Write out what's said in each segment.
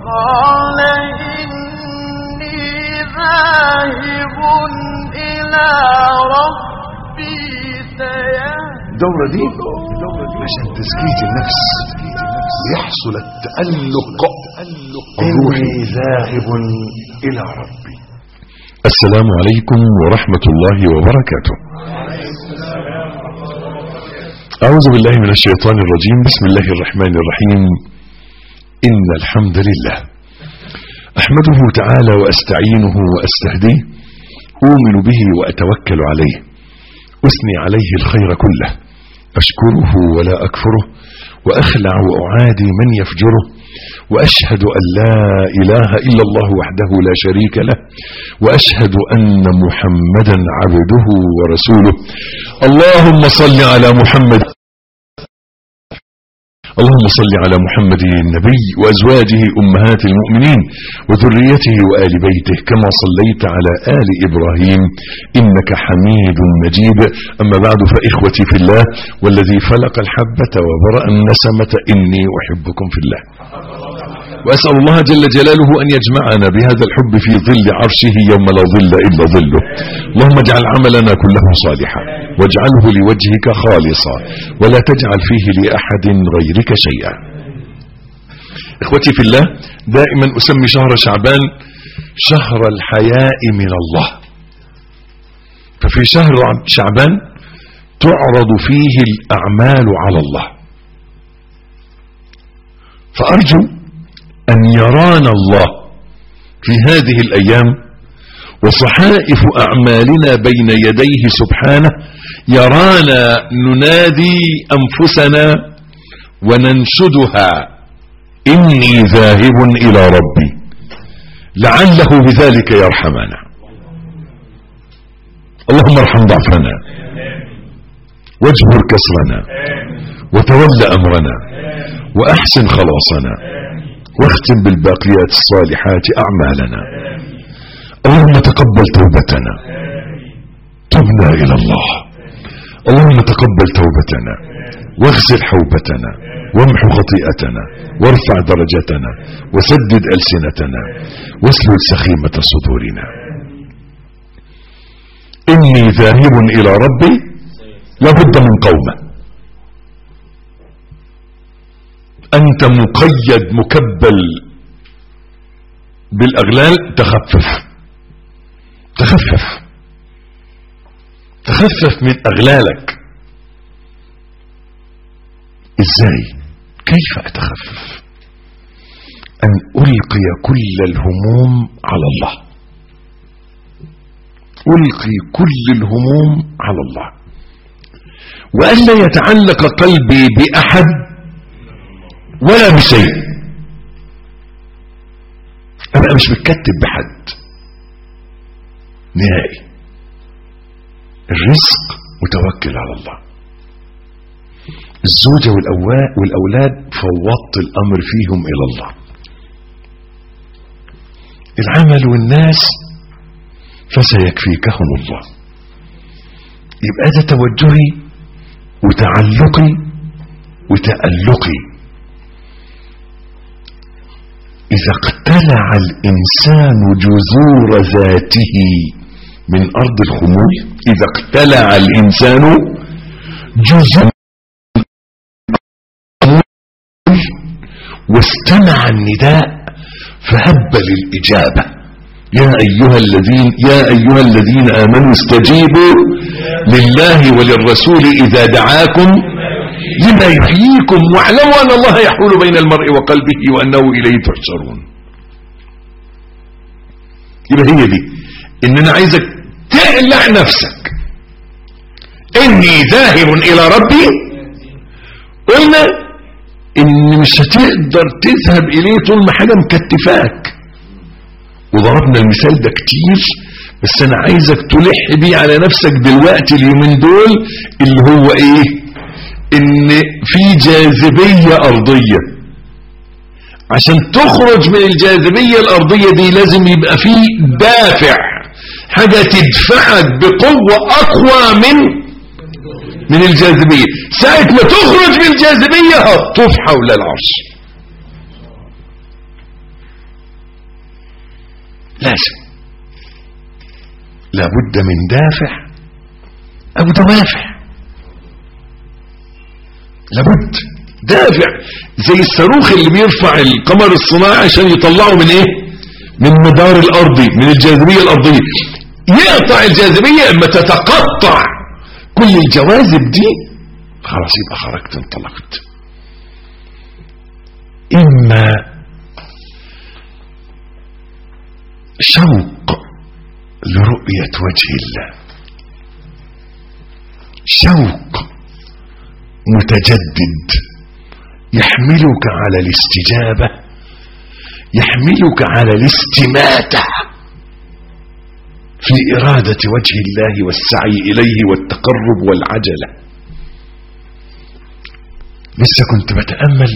قال إني ذاهب إلى ربي سيهدين الدورة دي عشان تزكية النفس يحصل التألق الروحي ذاهب إلى ربي السلام عليكم ورحمة الله وبركاته أعوذ بالله من الشيطان الرجيم بسم الله الرحمن الرحيم إن الحمد لله أحمده تعالى وأستعينه وأستهديه أؤمن به وأتوكل عليه أثني عليه الخير كله أشكره ولا أكفره وأخلع وأعادي من يفجره وأشهد أن لا إله إلا الله وحده لا شريك له وأشهد أن محمدا عبده ورسوله اللهم صل على محمد اللهم صل على محمد النبي وأزواجه أمهات المؤمنين وذريته وآل بيته كما صليت على آل إبراهيم إنك حميد مجيد أما بعد فإخوتي في الله والذي فلق الحبة وبرأ النسمة إني أحبكم في الله وأسأل الله جل جلاله أن يجمعنا بهذا الحب في ظل عرشه يوم لا ظل إلا ظله اللهم اجعل عملنا كله صالحا واجعله لوجهك خالصا ولا تجعل فيه لأحد غيرك شيئا إخوتي في الله دائما أسمي شهر شعبان شهر الحياء من الله ففي شهر شعبان تعرض فيه الأعمال على الله فأرجو أن يرانا الله في هذه الأيام وصحائف أعمالنا بين يديه سبحانه يرانا ننادي أنفسنا وننشدها إني ذاهب إلى ربي لعله بذلك يرحمنا اللهم ارحم ضعفنا واجبر كسرنا وتول أمرنا وأحسن خلاصنا واختم بالباقيات الصالحات أعمالنا اللهم تقبل توبتنا تبنا إلى الله اللهم تقبل توبتنا واغسل حوبتنا وامحو خطيئتنا وارفع درجتنا وسدد ألسنتنا واسلل سخيمة صدورنا إني ذاهب إلى ربي لابد من قومه أنت مقيد مكبل بالأغلال تخفف تخفف تخفف من أغلالك إزاي كيف أتخفف أن ألقي كل الهموم على الله ألقي كل الهموم على الله وألا يتعلق قلبي بأحد ولا بشيء أبقى مش متكتب بحد نهائي الرزق متوكل على الله الزوجة والأولاد فوضت الأمر فيهم إلى الله العمل والناس فسيكفيكهم الله يبقى ده توجهي وتعلقي وتألقي إذا اقتلع الإنسان جذور ذاته من أرض الخمول إذا اقتلع الإنسان جذور واستمع النداء فهب للإجابة يا أيها الذين يا أيها الذين آمنوا استجيبوا لله وللرسول إذا دعاكم لما يحييكم واعلموا أن الله يحول بين المرء وقلبه وأنه إليه تحشرون يبقى هي دي إن أنا عايزك تقلع نفسك إني ذاهب إلى ربي قلنا إن مش هتقدر تذهب إليه طول ما حاجة مكتفاك وضربنا المثال ده كتير بس أنا عايزك تلح بيه على نفسك دلوقتي اليومين دول اللي هو إيه ان في جاذبية ارضية عشان تخرج من الجاذبية الارضية دي لازم يبقى في دافع حاجة تدفعك بقوة اقوى من من الجاذبية ساعة ما تخرج من الجاذبية هتطوف حول العرش لازم لابد من دافع او دوافع لابد دافع زي الصاروخ اللي بيرفع القمر الصناعي عشان يطلعه من ايه من مدار الارضي من الجاذبية الارضية يقطع الجاذبية اما تتقطع كل الجواذب دي خلاص يبقى خرجت انطلقت اما شوق لرؤية وجه الله شوق متجدد يحملك على الاستجابة يحملك على الاستماتة في إرادة وجه الله والسعي إليه والتقرب والعجلة لسه كنت بتأمل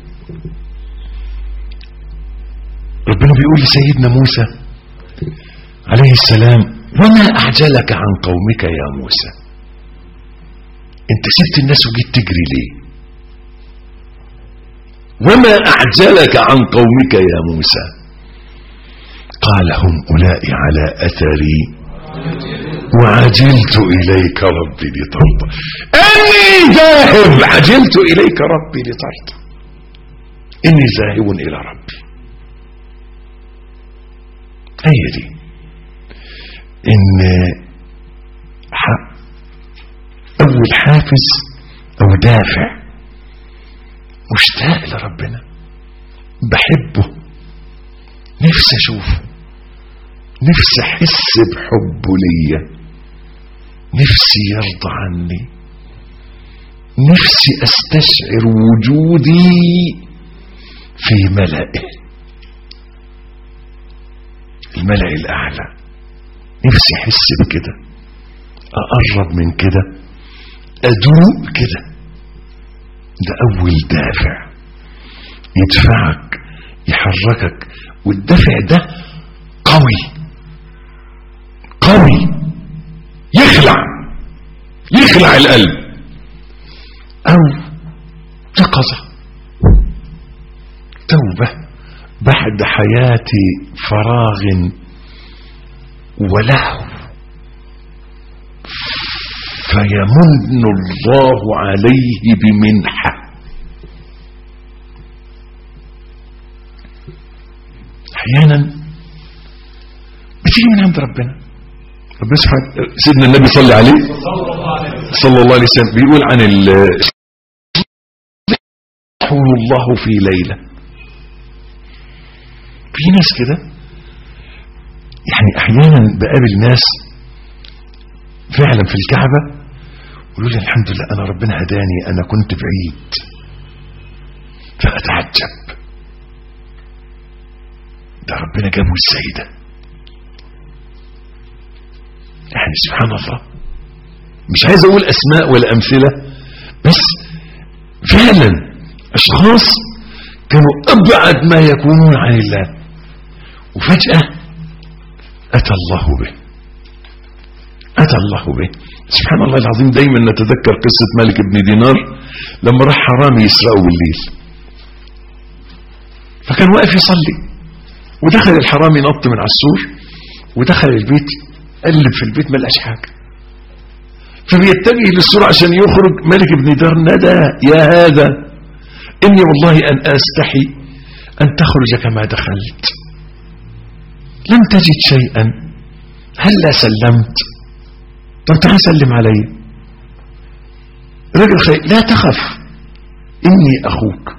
ربنا بيقول لسيدنا موسى عليه السلام وما أعجلك عن قومك يا موسى انت سبت الناس وجيت تجري ليه وما أعجلك عن قومك يا موسى قال هم أولئك على أثري وعجلت إليك ربي لترضى أني ذاهب عجلت إليك ربي لترضى إني ذاهب إلى ربي هي دي إن أول حافز أو دافع مشتاق لربنا بحبه نفسي أشوفه نفسي أحس بحبه ليا نفسي يرضى عني نفسي أستشعر وجودي في ملئه الملأ الأعلى نفسي أحس بكده أقرب من كده أدوق كده ده أول دافع يدفعك يحركك والدافع ده قوي قوي يخلع يخلع القلب أو يقظة توبة بعد حياة فراغ ولهو فيمن الله عليه بمنحة احيانا بتيجي من عند ربنا ربنا سبحانه سيدنا النبي صلى عليه صلى الله عليه وسلم بيقول عن ال يحول الله في ليلة في ناس كده يعني احيانا بقابل ناس فعلا في الكعبة يقولوا لي الحمد لله انا ربنا هداني انا كنت بعيد فاتعجب ده ربنا جابه ازاي ده يعني سبحان الله مش عايز اقول اسماء ولا امثله بس فعلا اشخاص كانوا ابعد ما يكونون عن الله وفجاه اتى الله به اتى الله به سبحان الله العظيم دايما نتذكر قصه مالك بن دينار لما راح حرامي يسرقه بالليل فكان واقف يصلي ودخل الحرامي نط من على السور ودخل البيت قلب في البيت ما لقاش حاجه فبيتجه للسور عشان يخرج ملك بن دار ندى يا هذا اني والله ان استحي ان تخرج كما دخلت لم تجد شيئا هلا سلمت طب تعال سلم علي رجل خير لا تخف اني اخوك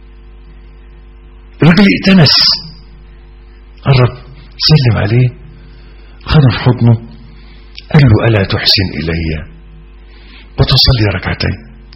الراجل ائتنس قرب سلم عليه خده في حضنه قال له ألا تحسن إلي وتصلي ركعتين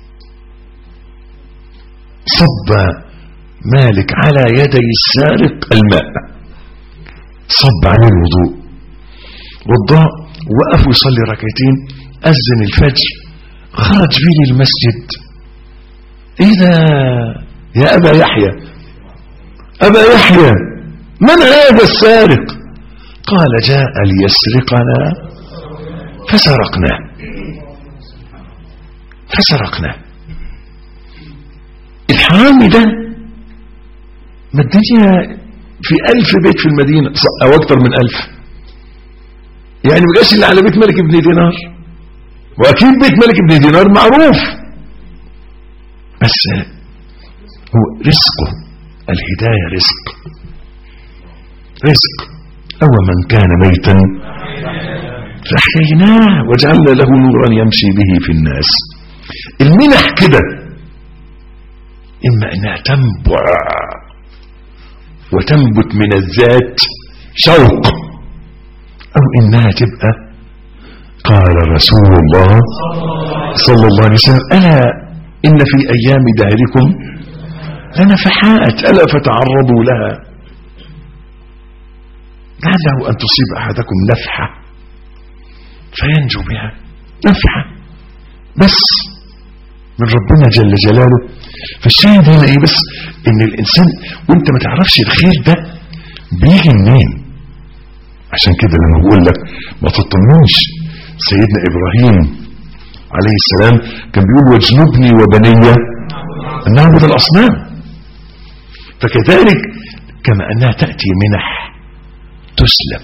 صب مالك على يدي السارق الماء صب عليه الوضوء وضاء وقف يصلي ركعتين أذن الفجر خرج بيه للمسجد ايه ده يا أبا يحيى أبا يحيى من هذا السارق قال جاء ليسرقنا فسرقنا فسرقنا الحرامي ده ما الدنيا في ألف بيت في المدينة أو أكتر من ألف يعني ما جاش إلا على بيت ملك ابن دينار وأكيد بيت ملك ابن دينار معروف بس هو رزقه الهداية رزق رزق أو من كان ميتا فأحييناه وجعلنا له نورا يمشي به في الناس المنح كده إما أنها تنبع وتنبت من الذات شوق أو إنها تبقى قال رسول الله صلى الله عليه وسلم ألا إن في أيام دهركم لنفحات ألا فتعرضوا لها لعله أن تصيب أحدكم نفحة فينجو بها نفحة بس من ربنا جل جلاله فالشاهد هنا ايه بس ان الانسان وانت ما تعرفش الخير ده بيجي منين عشان كده لما بقول لك ما تطمنش سيدنا ابراهيم عليه السلام كان بيقول واجنبني وبني ان نعبد الاصنام فكذلك كما انها تاتي منح تسلب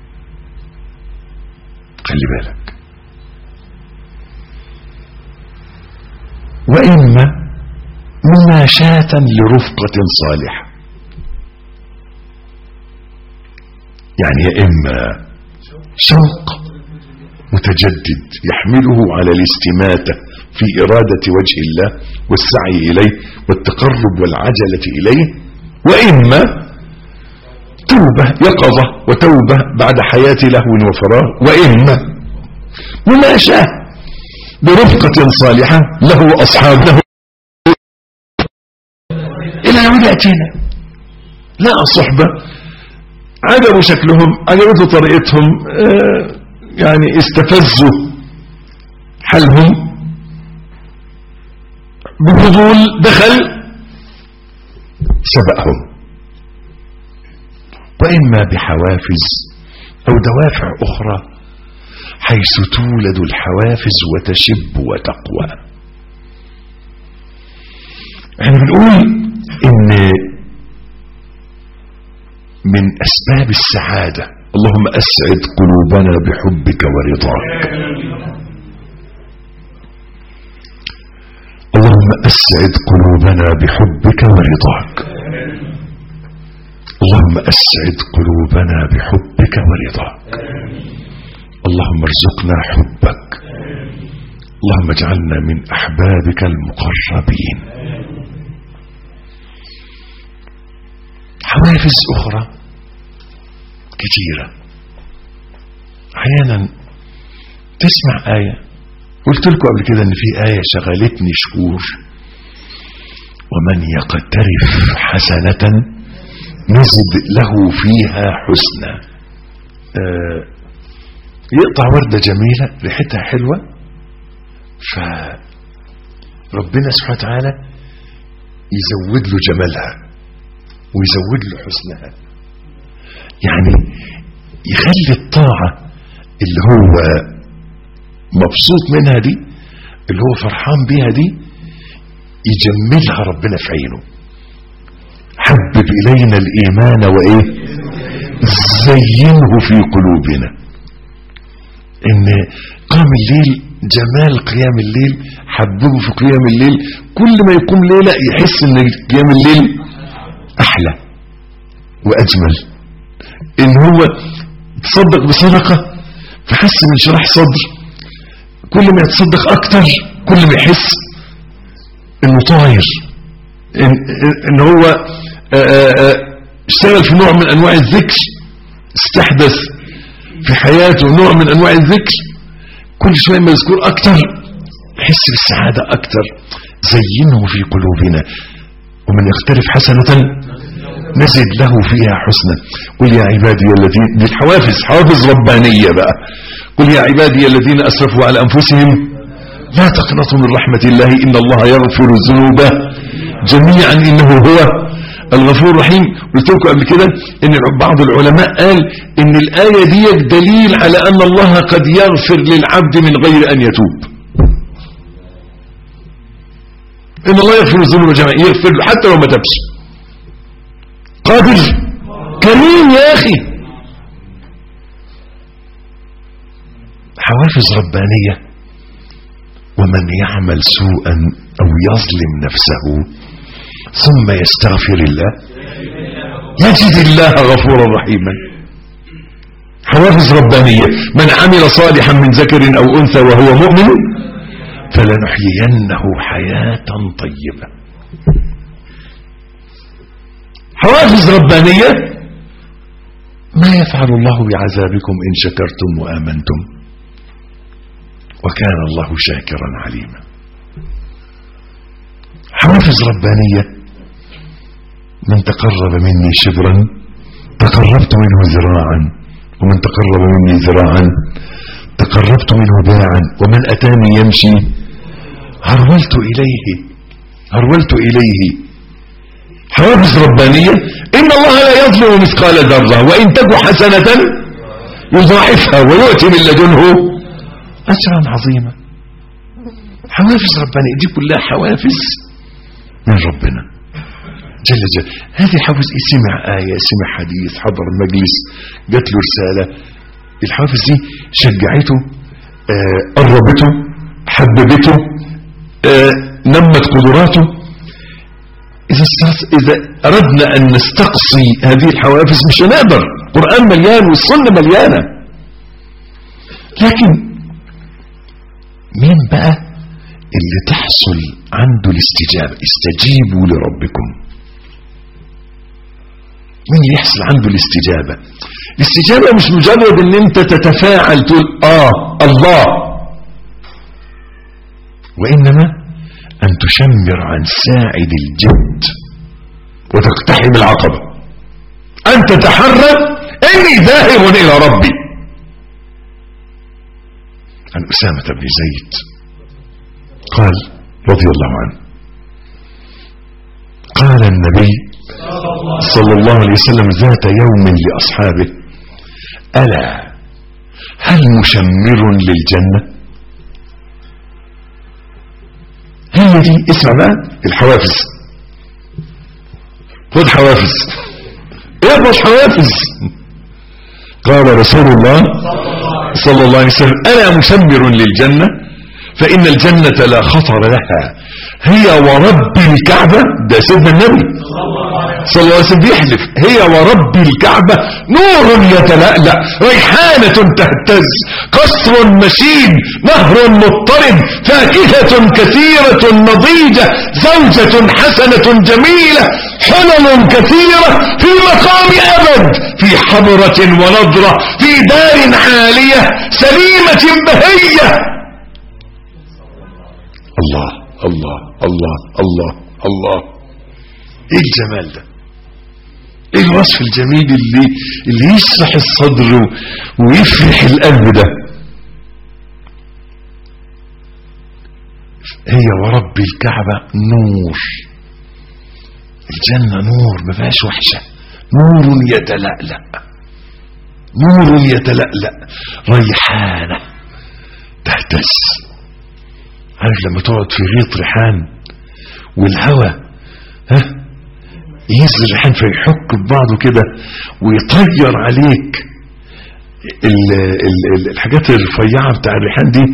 خلي بالك وإما مناشاة لرفقة صالحة يعني يا إما شوق متجدد يحمله على الاستماتة في إرادة وجه الله والسعي إليه والتقرب والعجلة إليه وإما توبة يقظة وتوبة بعد حياة لهو وفراغ وإما مناشاه برفقة صالحة له أصحاب له إلى يوم يأتينا لا صحبة عجبوا شكلهم عجبته طريقتهم آه يعني استفزوا حالهم بفضول دخل سبقهم وإما بحوافز أو دوافع أخرى حيث تولد الحوافز وتشب وتقوى احنا بنقول ان من اسباب السعادة اللهم اسعد قلوبنا بحبك ورضاك اللهم اسعد قلوبنا بحبك ورضاك اللهم اسعد قلوبنا بحبك ورضاك اللهم ارزقنا حبك اللهم اجعلنا من احبابك المقربين حوافز اخرى كثيرة احيانا تسمع آية قلت لكم قبل كده ان في آية شغلتني شهور ومن يقترف حسنة نزد له فيها حسنى آه يقطع وردة جميلة ريحتها حلوة فربنا سبحانه وتعالى يزود له جمالها ويزود له حسنها يعني يخلي الطاعة اللي هو مبسوط منها دي اللي هو فرحان بيها دي يجملها ربنا في عينه حبب إلينا الإيمان وإيه زينه في قلوبنا ان قام الليل جمال قيام الليل حببه في قيام الليل كل ما يقوم ليلة يحس ان قيام الليل احلى واجمل ان هو تصدق بصدقة فحس من شرح صدر كل ما يتصدق اكتر كل ما يحس انه طاير ان, إن هو آآ آآ اشتغل في نوع من انواع الذكر استحدث في حياته نوع من انواع الذكر كل شوية ما يذكر اكتر يحس بالسعادة اكتر زينه في قلوبنا ومن يقترف حسنة نزد له فيها حسنا قل يا عبادي الذين دي الحوافز حوافز ربانية بقى قل يا عبادي الذين اسرفوا على انفسهم لا تقنطوا من رحمة الله ان الله يغفر الذنوب جميعا انه هو الغفور الرحيم قلت لكم قبل كده ان بعض العلماء قال ان الآية دي دليل على ان الله قد يغفر للعبد من غير ان يتوب ان الله يغفر الذنوب جميعا يغفر له حتى لو ما تبش قادر أخي حوافز ربانية ومن يعمل سوءا أو يظلم نفسه ثم يستغفر الله يجد الله غفورا رحيما حوافز ربانية من عمل صالحا من ذكر أو أنثى وهو مؤمن فلنحيينه حياة طيبة حوافز ربانية ما يفعل الله بعذابكم إن شكرتم وآمنتم وكان الله شاكرا عليما حوافز ربانية من تقرب مني شبرا تقربت منه ذراعا ومن تقرب مني ذراعا تقربت منه باعا ومن أتاني يمشي هرولت إليه هرولت إليه حوافز ربانية إن الله لا يظلم مثقال ذرة وإن تك حسنة يضاعفها ويؤتي من لدنه أجرا عظيما حوافز ربانية دي كلها حوافز من ربنا جل جل هذه حافظ سمع آية سمع حديث حضر مجلس جات له رسالة الحافظ دي شجعته آه قربته حببته آه نمت قدراته إذا, إذا أردنا أن نستقصي هذه الحوافز مش هنقدر القرآن مليان والسنة مليانة لكن مين بقى اللي تحصل عنده الاستجابة استجيبوا لربكم مين اللي يحصل عنده الاستجابة الاستجابة مش مجرد ان انت تتفاعل تقول اه الله وانما ان تشمر عن ساعد الجد وتقتحم العقبة ان تتحرى اني ذاهب الى ربي عن اسامة بن زيد قال رضي الله عنه قال النبي صلى الله عليه وسلم ذات يوم لأصحابه ألا هل مشمر للجنة هي دي اسمع بقى الحوافز خد حوافز اقبض حوافز قال رسول الله صلى الله عليه وسلم أنا مشمر للجنة فإن الجنة لا خطر لها هي ورب الكعبة ده سيدنا النبي صلى الله عليه وسلم بيحلف هي ورب الكعبة نور يتلألأ ريحانة تهتز قصر مشيد نهر مضطرب فاكهة كثيرة نضيجة زوجة حسنة جميلة حلل كثيرة في مقام أبد في حضرة ونضرة في دار عالية سليمة بهية الله الله الله الله الله ايه الجمال ده ايه الوصف الجميل اللي اللي يشرح الصدر ويفرح القلب ده هي ورب الكعبة نور الجنة نور ما فيهاش وحشة نور يتلألأ نور يتلألأ ريحانة تهتز عارف لما تقعد في غيط ريحان والهواء ها يهز الريحان فيحك ببعضه كده ويطير عليك ال ال ال الحاجات الرفيعة بتاع الريحان دي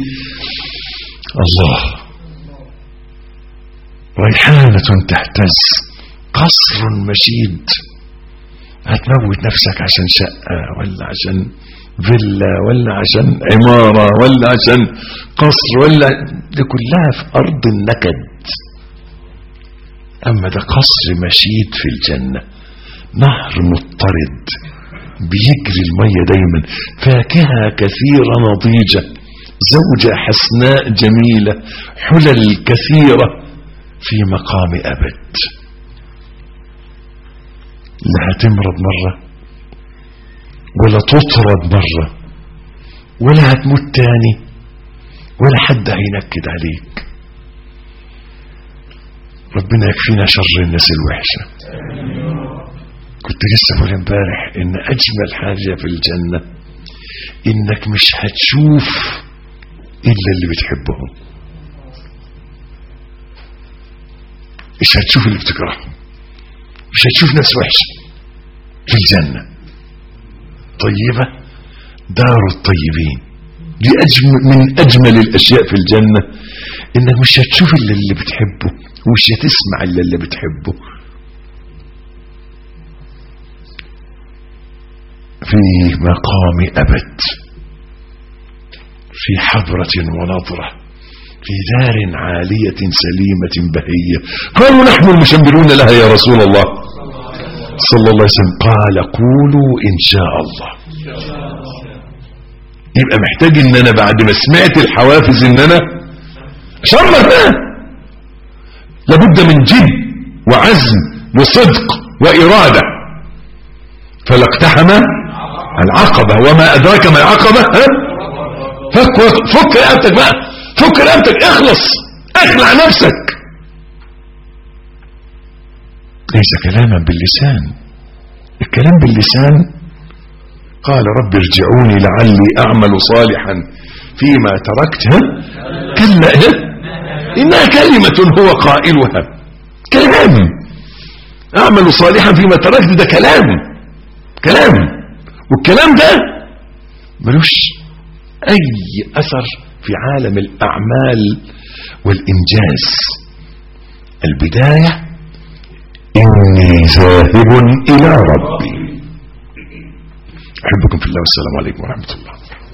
الله ريحانة تهتز قصر مشيد هتموت نفسك عشان شقة ولا عشان فيلا ولا عشان عمارة ولا عشان قصر ولا دي كلها في أرض النكد أما ده قصر مشيد في الجنة نهر مضطرد بيجري المية دايما فاكهة كثيرة نضيجة زوجة حسناء جميلة حلل كثيرة في مقام أبد لا هتمرض مرة ولا تطرد مرة ولا هتموت تاني ولا حد هينكد عليك ربنا يكفينا شر الناس الوحشة كنت لسه بقول امبارح ان اجمل حاجة في الجنة انك مش هتشوف الا اللي بتحبهم مش هتشوف اللي بتكرههم مش هتشوف ناس وحشة في الجنة الطيبة دار الطيبين دي أجمل من أجمل الأشياء في الجنة إنك مش هتشوف إلا اللي بتحبه ومش هتسمع إلا اللي بتحبه في مقام أبد في حضرة ونظرة في دار عالية سليمة بهية قالوا نحن المشمرون لها يا رسول الله صلى الله عليه وسلم قال قولوا إن شاء الله يبقى محتاج ان انا بعد ما سمعت الحوافز ان انا شمر بقى لابد من جد وعزم وصدق وإرادة فلا اقتحم العقبة وما أدراك ما العقبة ها؟ فك فك رقبتك بقى فك رقبتك اخلص اخلع نفسك ليس كلاما باللسان الكلام باللسان قال رب ارجعوني لعلي أعمل صالحا فيما تركت ها؟ كلا ها؟ إنها كلمة هو قائلها كلام أعمل صالحا فيما تركت ده كلام كلام والكلام ده ملوش أي أثر في عالم الأعمال والإنجاز البداية إني ذاهب إلى ربي أحبكم في الله والسلام عليكم ورحمة الله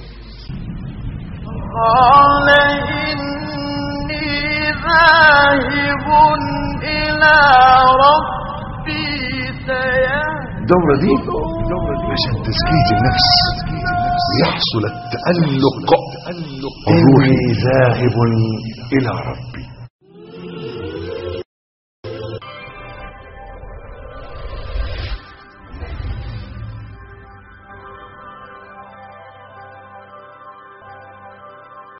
قال إني ذاهب إلى ربي سيهدين الدورة دي عشان تزكية النفس يحصل التألق الروحي ذاهب إلى ربي